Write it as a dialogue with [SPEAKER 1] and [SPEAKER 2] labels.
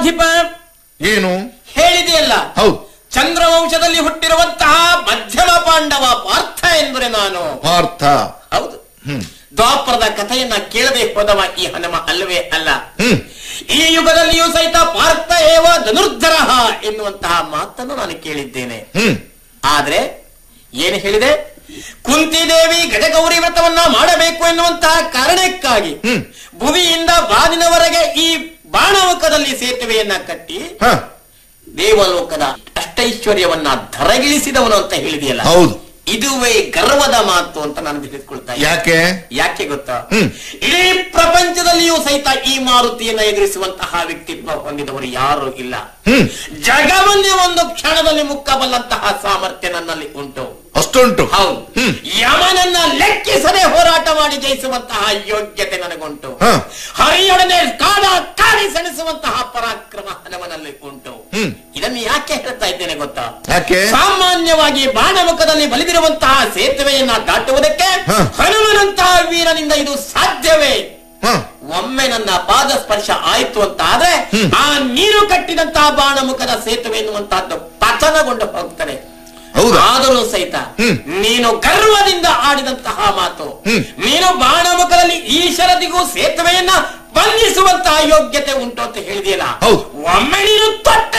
[SPEAKER 1] ಸೇನಾಧಿಪ
[SPEAKER 2] ಏನು
[SPEAKER 1] ಹೇಳಿದೆಯಲ್ಲ
[SPEAKER 2] ಹೌದು
[SPEAKER 1] ಚಂದ್ರವಂಶದಲ್ಲಿ ಹುಟ್ಟಿರುವಂತಹ ಮಧ್ಯಮ ಪಾಂಡವ ಪಾರ್ಥ ಎಂದರೆ ನಾನು
[SPEAKER 2] ಪಾರ್ಥ
[SPEAKER 1] ಹೌದು
[SPEAKER 2] ಹ್ಮ್
[SPEAKER 1] ದ್ವಾಪರದ ಕಥೆಯನ್ನ ಕೇಳದೆ ಹೋದವ ಈ ಹನುಮ ಅಲ್ಲವೇ ಅಲ್ಲ
[SPEAKER 2] ಹ್ಮ್
[SPEAKER 1] ಈ ಯುಗದಲ್ಲಿಯೂ ಸಹಿತ ಪಾರ್ಥ ಏವ ಧನುರ್ಧರ ಎನ್ನುವಂತಹ ಮಾತನ್ನು ನಾನು ಕೇಳಿದ್ದೇನೆ
[SPEAKER 2] ಹ್ಮ್
[SPEAKER 1] ಆದ್ರೆ ಏನು ಹೇಳಿದೆ ಕುಂತಿದೇವಿ ಗಜಗೌರಿ ವ್ರತವನ್ನ ಮಾಡಬೇಕು ಎನ್ನುವಂತಹ ಕಾರಣಕ್ಕಾಗಿ
[SPEAKER 2] ಹ್ಮ್.
[SPEAKER 1] ಭುವಿಯಿಂದ ಬಾನಿನವರೆಗೆ ಈ ಬಾಣವಕದಲ್ಲಿ ಸೇತುವೆಯನ್ನ ಕಟ್ಟಿ
[SPEAKER 2] ಹ
[SPEAKER 1] ದೇವಲೋಕದ ಅಷ್ಟೈಶ್ವರ್ಯವನ್ನ ಧರಗಿಳಿಸಿದವನು ಅಂತ ಹೇಳಿದೆಯಲ್ಲ
[SPEAKER 2] ಹೌದು
[SPEAKER 1] ಇದುವೇ ಗರ್ವದ ಮಾತು ಅಂತ ನಾನು ತಿಳಿದುಕೊಳ್ತಾ ಇದ್ದೀನಿ.
[SPEAKER 2] ಯಾಕೆ
[SPEAKER 1] ಯಾಕೆ ಗೊತ್ತಾ
[SPEAKER 2] ಹ್ಮ್.
[SPEAKER 1] ಇಡೀ ಪ್ರಪಂಚದಲ್ಲಿಯೂ ಸಹಿತ ಈ ಮಾರುತಿಯನ್ನ ಎದುರಿಸುವಂತಹ ವ್ಯಕ್ತಿತ್ವ ಹೊಂದಿದವರು ಯಾರು ಇಲ್ಲ
[SPEAKER 2] ಹ್ಮ್
[SPEAKER 1] ಜಗವನ್ನೇ ಒಂದು ಕ್ಷಣದಲ್ಲಿ ಮುಕ್ಕಬಲ್ಲಂತಹ ಸಾಮರ್ಥ್ಯ ನನ್ನಲ್ಲಿ ಉಂಟು
[SPEAKER 2] ಅಷ್ಟುಂಟು
[SPEAKER 1] ಹೌದು
[SPEAKER 2] ಹ್ಮ್
[SPEAKER 1] ಯಮನನ್ನ ಲೆಕ್ಕಿಸದೆ ಹೋರಾಟ ಮಾಡಿ ಜಯಿಸುವಂತಹ ಯೋಗ್ಯತೆ ನನಗುಂಟು
[SPEAKER 2] ಹ.
[SPEAKER 1] ಹರಿಯೊಡನೆ ಕಾಡ ಕಾಡಿ ಸೆಣಿಸುವಂತಹ ಪರಾಕ್ರಮ ಹನುಮನಲ್ಲಿ ಉಂಟು
[SPEAKER 2] ಹ್ಮ್.
[SPEAKER 1] ಇದನ್ನು ಯಾಕೆ ಹೇಳ್ತಾ ಇದ್ದೇನೆ ಗೊತ್ತಾ
[SPEAKER 2] ಯಾಕೆ
[SPEAKER 1] ಸಾಮಾನ್ಯವಾಗಿ ಬಾಣಮುಖದಲ್ಲಿ ಬಲಿದಿರುವಂತಹ ಸೇತುವೆಯನ್ನ ದಾಟುವುದಕ್ಕೆ
[SPEAKER 2] ಹ.
[SPEAKER 1] ಹನುಮನಂತಹ ವೀರನಿಂದ ಇದು ಸಾಧ್ಯವೇ
[SPEAKER 2] ಹ
[SPEAKER 1] ಒಮ್ಮೆ ನನ್ನ ಪಾದ ಸ್ಪರ್ಶ ಆಯ್ತು ಅಂತ ಆದ್ರೆ
[SPEAKER 2] ಹ್ಮ್.
[SPEAKER 1] ಆ ನೀರು ಕಟ್ಟಿದಂತಹ ಬಾಣಮುಖದ ಸೇತುವೆ ಎನ್ನುವಂತಹದ್ದು ಪತನಗೊಂಡು ಹೋಗ್ತದೆ
[SPEAKER 2] ಹೌದಾ?
[SPEAKER 1] ಆದರೂ ಸಹಿತ
[SPEAKER 2] ಹ್ಮ್.
[SPEAKER 1] ನೀನು ಗರ್ವದಿಂದ ಆಡಿದಂತಹ ಮಾತು
[SPEAKER 2] ಹ್ಮ್.
[SPEAKER 1] ನೀನು ಬಾಣಮುಖದಲ್ಲಿ ಈಶ್ವರದಿಗೂ ಸೇತುವೆಯನ್ನ ಬಂಧಿಸುವಂತಹ ಯೋಗ್ಯತೆ ಉಂಟು ಅಂತ ಹೇಳಿದೆಯಲ್ಲ
[SPEAKER 2] ಹೌದು.
[SPEAKER 1] ಒಮ್ಮೆ ನೀನು ತೊಟ್ಟ